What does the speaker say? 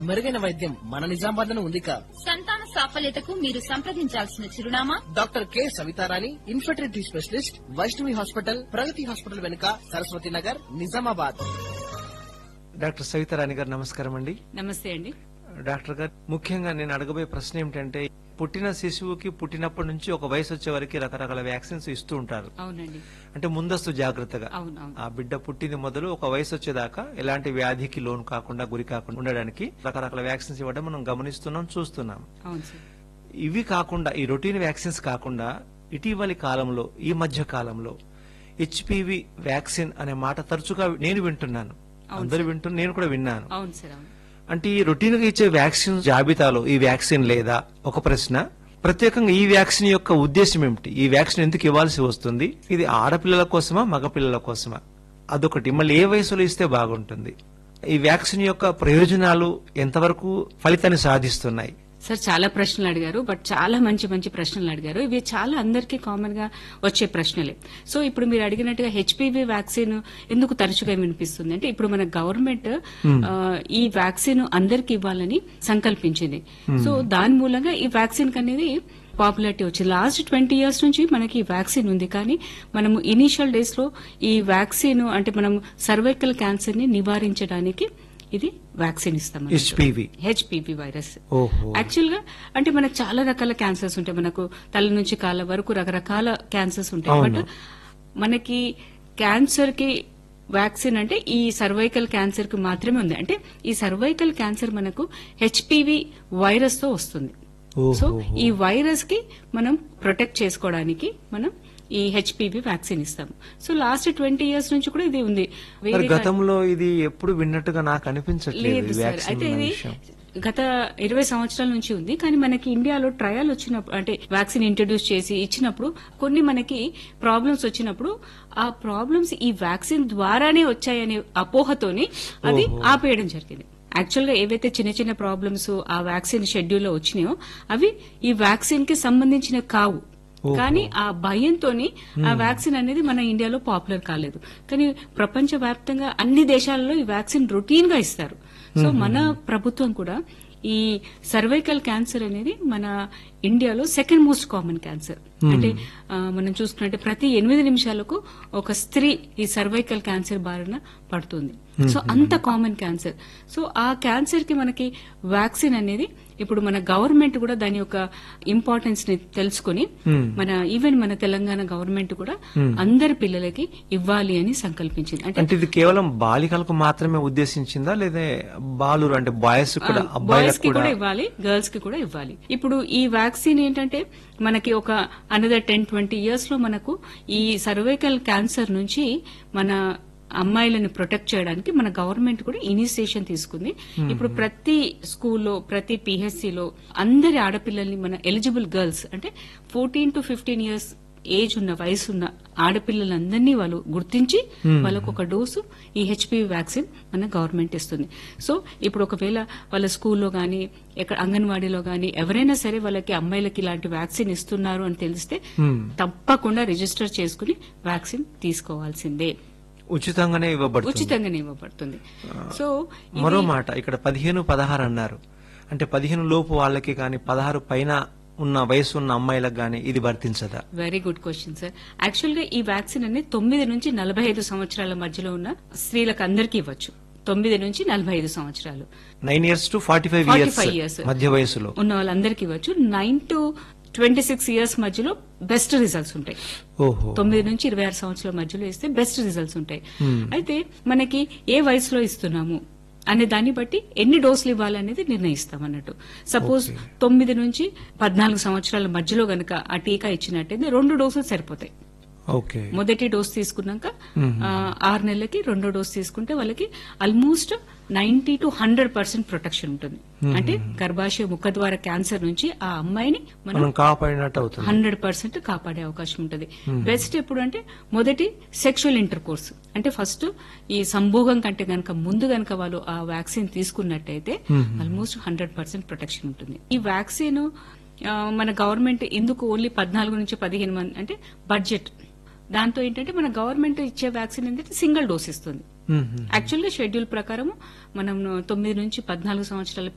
మెరుగైన వైద్యం మన నిజామాబాద్ లో ఉంది కా సంతాన సాఫల్యతకు మీరు సంప్రదించాల్సిన చిరునామా doctor K Savitharani infertility specialist Vaishnavi hospital Pragathi hospital వెనుక సరస్వతి నగర్ నిజామాబాద్ డాక్టర్ సవితారాణి గారు నమస్కారం అండి నమస్తే అండి డాక్టర్ గారు ముఖ్యంగా నేను అడగబోయే ప్రశ్న ఏమిటంటే పుట్టిన శిశువుకి పుట్టినప్పటి నుంచి ఒక వయసు వచ్చే వరకు రకరకాల వ్యాక్సిన్స్ ఇస్తూ ఉంటారు అవునండి అంటే ముందస్తు జాగ్రత్తగా అవును అవును ఆ బిడ్డ పుట్టింది మొదలు ఒక వయసు వచ్చేదాకా ఎలాంటి వ్యాధికి లోన్ కాకుండా గురి కాకుండా ఉండడానికి రకరకాల వ్యాక్సిన్స్ ఇవ్వడం మనం గమనిస్తున్నాం చూస్తున్నాం అవును సార్ ఇవి కాకుండా ఈ రొటీన్ వ్యాక్సిన్స్ కాకుండా ఇటీవలి కాలంలో ఈ మధ్య కాలంలో హెచ్పివి వ్యాక్సిన్ అనే మాట తరచుగా నేను వింటున్నాను అందరూ వింటున్నా నేను కూడా విన్నాను అవును సార్ అవును అంటే ఈ రొటీన్ గా ఇచ్చే వ్యాక్సిన్ జాబితాలో ఈ వ్యాక్సిన్ లేదా ఒక ప్రశ్న ప్రత్యేకంగా ఈ వ్యాక్సిన్ యొక్క ఉద్దేశం ఏమిటి ఈ వ్యాక్సిన్ ఎందుకు ఇవ్వాల్సి వస్తుంది ఇది ఆడపిల్లల కోసమా మగపిల్లల కోసమా అదొకటి మళ్ళీ ఏ వయసులో ఇస్తే బాగుంటుంది ఈ వ్యాక్సిన్ యొక్క ప్రయోజనాలు ఎంతవరకు ఫలితాన్ని సాధిస్తున్నాయి సార్ చాలా ప్రశ్నలు అడిగారు బట్ చాలా మంచి మంచి ప్రశ్నలు అడిగారు ఇవి చాలా అందరికీ కామన్ గా వచ్చే ప్రశ్నలే సో ఇప్పుడు మీరు అడిగినట్టుగా హెచ్పివి వ్యాక్సిన్ ఎందుకు తరచుగా వినిపిస్తుంది అంటే ఇప్పుడు మన గవర్నమెంట్ ఆ, ఈ వ్యాక్సిన్ అందరికి ఇవ్వాలని సంకల్పించింది సో దాని మూలంగా ఈ వ్యాక్సిన్ అనేది పాపులారిటీ వచ్చింది లాస్ట్ ట్వంటీ ఇయర్స్ నుంచి మనకి ఈ వ్యాక్సిన్ ఉంది కానీ మనము ఇనీషియల్ డేస్ లో ఈ వ్యాక్సిన్ అంటే మనం సర్వైకల్ క్యాన్సర్ ని నివారించడానికి ఇది వ్యాక్సిన్ ఇస్తాం హెచ్పివి హెచ్పివి వైరస్ ఓహో యాక్చువల్ గా అంటే మనకు చాలా రకాల క్యాన్సర్స్ ఉంటాయి మనకు తల నుంచి కాళ్ళ వరకు రకరకాల క్యాన్సర్స్ ఉంటాయి బట్ అవును. మనకి క్యాన్సర్ కి వ్యాక్సిన్ అంటే ఈ సర్వైకల్ క్యాన్సర్ కి మాత్రమే ఉంది అంటే ఈ సర్వైకల్ క్యాన్సర్ మనకు హెచ్పివి వైరస్ తో వస్తుంది సో ఓహో. ఈ వైరస్ కి మనం ప్రొటెక్ట్ చేసుకోవడానికి మనం ఈ హెచ్పివి వ్యాక్సిన్ ఇస్తాము సో లాస్ట్ ట్వంటీ ఇయర్స్ నుంచి కూడా ఇది ఉంది మరి వేరే గతంలో ఇది ఎప్పుడు విన్నట్టుగా నాకు అనిపించట్లేదు లేదు ఈ సార్ వ్యాక్సిన్ అయితే ఉన్న ఇది విషయం గత ఇరవై సంవత్సరాల నుంచి ఉంది కానీ మనకి ఇండియాలో ట్రయల్ వచ్చినప్పుడు అంటే వ్యాక్సిన్ ఇంట్రడ్యూస్ చేసి ఇచ్చినప్పుడు కొన్ని మనకి ప్రాబ్లమ్స్ వచ్చినప్పుడు ఆ ప్రాబ్లమ్స్ ఈ వ్యాక్సిన్ ద్వారానే వచ్చాయనే అపోహతోని అది ఆపేయడం జరిగింది యాక్చువల్ గా ఏవైతే చిన్న చిన్న ప్రాబ్లమ్స్ ఆ వ్యాక్సిన్ షెడ్యూల్ లో వచ్చినాయో అవి ఈ వ్యాక్సిన్ కి సంబంధించిన కావు కానీ ఆ భయంతోని ఆ వ్యాక్సిన్ అనేది మన ఇండియాలో పాపులర్ కాలేదు కానీ ప్రపంచ వ్యాప్తంగా అన్ని దేశాలలో ఈ వ్యాక్సిన్ రొటీన్ గా ఇస్తారు సో మన ప్రభుత్వం కూడా ఈ సర్వైకల్ క్యాన్సర్ అనేది మన ఇండియాలో సెకండ్ మోస్ట్ కామన్ క్యాన్సర్ అంటే ఆ, మనం చూసుకున్నట్టే ప్రతి ఎనిమిది నిమిషాలకు ఒక స్త్రీ ఈ సర్వైకల్ క్యాన్సర్ బారిన పడుతుంది సో అంత కామన్ క్యాన్సర్ సో ఆ క్యాన్సర్ కి మనకి వ్యాక్సిన్ అనేది ఇప్పుడు మన గవర్నమెంట్ కూడా దాని యొక్క ఇంపార్టెన్స్ ని తెలుసుకుని మన ఈవెన్ మన తెలంగాణ గవర్నమెంట్ కూడా అందరి పిల్లలకి ఇవ్వాలి అని సంకల్పించింది అంటే అంటే ఇది కేవలం బాలికలకు మాత్రమే ఉద్దేశించిందా లేదా బాలురు అంటే బాయ్స్ కూడా బాయ్స్ అబ్బాయిలకు కి కూడా కూడా ఇవ్వాలి గర్ల్స్ కి కూడా ఇవ్వాలి ఇప్పుడు ఈ వ్యాక్సిన్ ఏంటంటే మనకి ఒక అనదర్ టెన్ ట్వంటీ ఇయర్స్ లో మనకు ఈ సర్వైకల్ క్యాన్సర్ నుంచి మన అమ్మాయిలను ప్రొటెక్ట్ చేయడానికి మన గవర్నమెంట్ కూడా ఇనిషియేషన్ తీసుకుంది ఇప్పుడు ప్రతి స్కూల్లో ప్రతి పిహెచ్సిలో అందరి ఆడపిల్లల్ని మన ఎలిజిబుల్ గర్ల్స్ అంటే fourteen to fifteen years age ఉన్న వయసున్న ఆడపిల్లలందరినీ వాళ్ళు గుర్తించి వాళ్ళకు ఒక డోసు ఈ హెచ్పివి వ్యాక్సిన్ మన గవర్నమెంట్ ఇస్తుంది సో ఇప్పుడు ఒకవేళ వాళ్ళ స్కూల్లో గానీ ఎక్కడ అంగన్వాడీలో గానీ ఎవరైనా సరే వాళ్ళకి అమ్మాయిలకి ఇలాంటి వ్యాక్సిన్ ఇస్తున్నారు అని తెలిస్తే తప్పకుండా రిజిస్టర్ చేసుకుని వ్యాక్సిన్ తీసుకోవాల్సిందే ఉచితంగానే ఇవ్వబడుతుంది ఉచితంగానే ఇవ్వబడుతుంది సో ఇది- మరో మాట ఇక్కడ పదిహేను పదహారు అన్నారు అంటే పదిహేను లోపు వాళ్ళకి కానీ పదహారు పైన ఉన్న వయసు ఉన్న అమ్మాయిలకు గానీ ఇది వర్తించదా very good question sir actual గా ఈ వ్యాక్సిన్ అనేది తొమ్మిది నుంచి నలభై ఐదు సంవత్సరాల మధ్యలో ఉన్న స్త్రీలకు అందరికీ ఇవ్వచ్చు తొమ్మిది నుంచి నలభై ఐదు సంవత్సరాలు nine years to forty five 45 years years. మధ్య వయసులో ఉన్న వాళ్ళందరికీ ఇవ్వచ్చు nine to twenty six years మధ్యలో బెస్ట్ రిజల్ట్స్ ఉంటాయి ఓహో తొమ్మిది నుంచి ఇరవై ఆరు సంవత్సరాల మధ్యలో ఇస్తే బెస్ట్ రిజల్ట్స్ ఉంటాయి అయితే మనకి ఏ వయసులో ఇస్తున్నాము అనే దాన్ని బట్టి ఎన్ని డోసులు ఇవ్వాలనేది నిర్ణయిస్తాం అన్నట్టు సపోజ్ తొమ్మిది నుంచి పద్నాలుగు సంవత్సరాల మధ్యలో గనక ఆ టీకా ఇచ్చినట్టయితే రెండు డోసులు సరిపోతాయి ఓకే మొదటి డోస్ తీసుకున్నాక ఆ, ఆరు నెలలకి రెండో డోస్ తీసుకుంటే వాళ్ళకి almost ninety to hundred percent protection ఉంటుంది అంటే గర్భాశయ ముఖద్వార క్యాన్సర్ నుంచి ఆ అమ్మాయిని మనం మనం కాపాడినట్టు అవుతుంది హండ్రెడ్ పర్సెంట్ కాపాడే అవకాశం ఉంటుంది బెస్ట్ ఎప్పుడు అంటే మొదటి సెక్షువల్ ఇంటర్ కోర్స్ అంటే ఫస్ట్ ఈ సంభోగం కంటే గనక ముందు గనక వాళ్ళు ఆ వ్యాక్సిన్ తీసుకున్నట్టయితే ఆల్మోస్ట్ హండ్రెడ్ పర్సెంట్ ప్రొటెక్షన్ ఉంటుంది ఈ వ్యాక్సిన్ ఆ, మన గవర్నమెంట్ ఎందుకు ఓన్లీ పద్నాలుగు నుంచి పదిహేను మంది అంటే బడ్జెట్ దాంతో ఏంటంటే మన గవర్నమెంట్ ఇచ్చే వ్యాక్సిన్ ఏంటంటే సింగిల్ డోస్ ఇస్తుంది మ్మ్. యాక్చువల్ గా షెడ్యూల్ ప్రకారం మనం తొమ్మిది నుంచి పద్నాలుగు సంవత్సరాల